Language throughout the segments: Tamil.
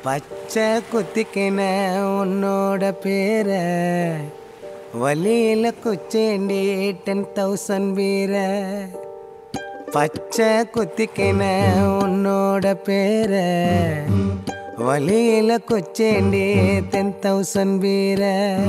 பச்சை குத்திக்கின உன்னோட பேர வலியில குச்சேண்டி டென் தௌசண்ட் வீர பச்சை குத்திக்கின உன்னோட பேர வலியில குச்சேண்டி டென் தௌசண்ட் வீர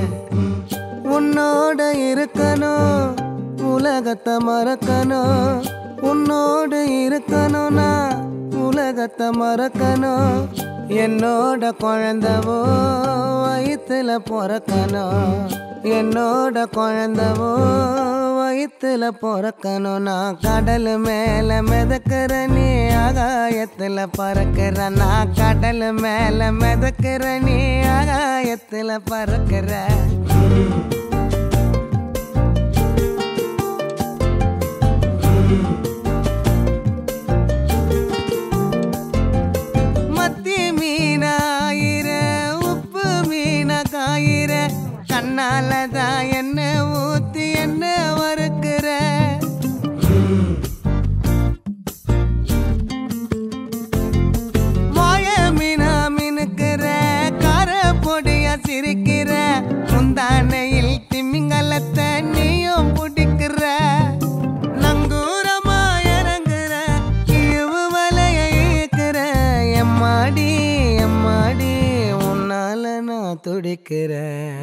உன்னோட இருக்கணும் உலகத்தை மறக்கணும் உன்னோடு இருக்கணும்னா உலகத்தை மறக்கணும் என்னோட குழந்தவோ வயிற்றுல பிறக்கணும் என்னோட குழந்தவோ வயிற்றுல பிறக்கணும் நான் கடல் மேல மிதக்கிற நீ ஆகாயத்துல பறக்கிற நான் கடல் மேல மிதக்கிற நீ ஆகாயத்துல பறக்கிற மத்தி மீனாயிர உப்பு மீன காயிர கண்ணால தான் என்ன ஊத்தி என்ன வறுக்கிற வாய மீனா மினுக்கிற கார பொடிய சிரிக்கிற முந்தானையில் திமிங்கலத்தை நீயும் பிடிக்கிற நங்கூரமா இறங்குற இவு வலைய இழுக்கிற எம்மாடி எம்மாடி உன்னால நான் துடிக்கிறேன்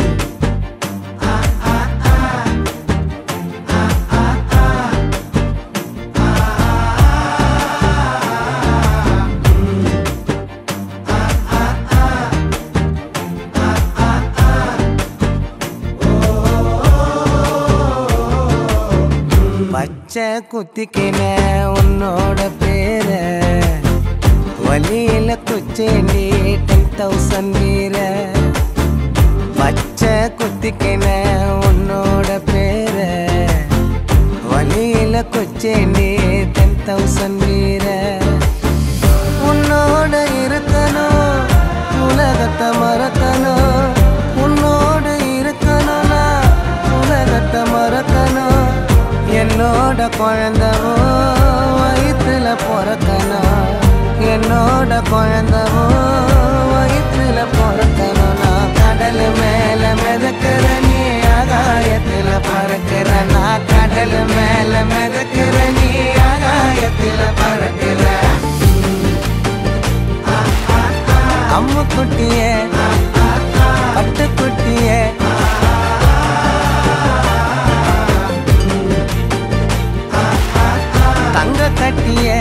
பச்சை குத்திக்கின உன்னோட பேர வலியில குச்சேண்டி டென் தௌசண்ட் வீர பச்சை குத்திக்கின உன்னோட பேர வலியில குச்சேண்டி டென் தௌசண்ட் வீர உன்னோட இருக்கணும் உலகத்தை மறக்கணும் உன்னோடு இருக்கணும்னா உலகத்தை மறக்கணும் என்னோட குழந்தவோ வயிற்றுல பிறக்கணும் என்னோட குழந்தவோ வயிற்றுல பிறக்கணும் நான் கடல் மேல மிதக்கிற நீ ஆகாயத்துல பறக்கிற நான் கடல் மேல மிதக்கிற நீ ஆகாயத்துல பறக்கிற அம்மு குட்டியே பட்டு குட்டியே தங்க கட்டியே